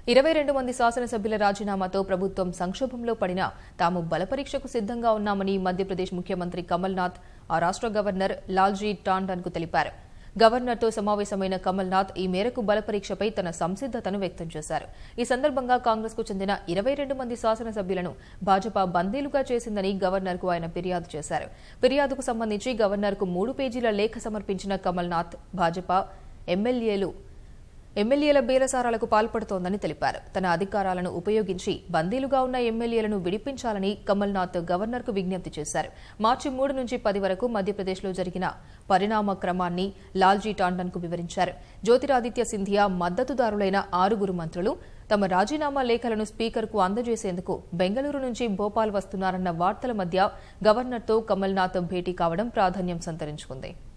ఇరవై రెండు మంది శాసనసభ్యుల రాజీనామాతో ప్రభుత్వం సంక్షోభంలో పడినా తాము బలపరీక్షకు సిద్ధంగా ఉన్నామని మధ్యప్రదేశ్ ముఖ్యమంత్రి కమల్నాథ్ ఆ రాష్ట్ర గవర్నర్ లాల్జీ టాండన్కు తెలిపారు గవర్నర్తో సమావేశమైన కమల్నాథ్ ఈ మేరకు బలపరీక్షపై తన సంసిద్దతను వ్యక్తం చేశారు ఈ సందర్భంగా కాంగ్రెస్ కు చెందిన ఇరవై రెండు మంది శాసనసభ్యులను భాజపా బందీలుగా చేసిందని గవర్నర్కు ఆయన ఫిర్యాదు చేశారు ఫిర్యాదుకు సంబంధించి గవర్నర్కు మూడు పేజీల లేఖ సమర్పించిన కమల్నాథ్ భాజపా ఎమ్మెల్యేలు ఎమ్మెల్యేల బేరసారాలకు పాల్పడుతోందని తెలిపారు తన అధికారాలను ఉపయోగించి బందీలుగా ఉన్న ఎమ్మెల్యేలను విడిపించాలని కమల్నాథ్ గవర్నర్కు విజ్ఞప్తి చేశారు మార్చి మూడు నుంచి పది వరకు మధ్యప్రదేశ్లో జరిగిన పరిణామ క్రమాన్ని లాల్జీ టాండన్కు వివరించారు జ్యోతిరాదిత్య సింధియా మద్దతుదారులైన ఆరుగురు మంత్రులు తమ రాజీనామా లేఖలను స్పీకర్కు అందజేసేందుకు బెంగళూరు నుంచి భోపాల్ వస్తున్నారన్న వార్తల మధ్య గవర్నర్తో కమల్నాథ్ భేటీ కావడం ప్రాధాన్యం సంతరించుకుంది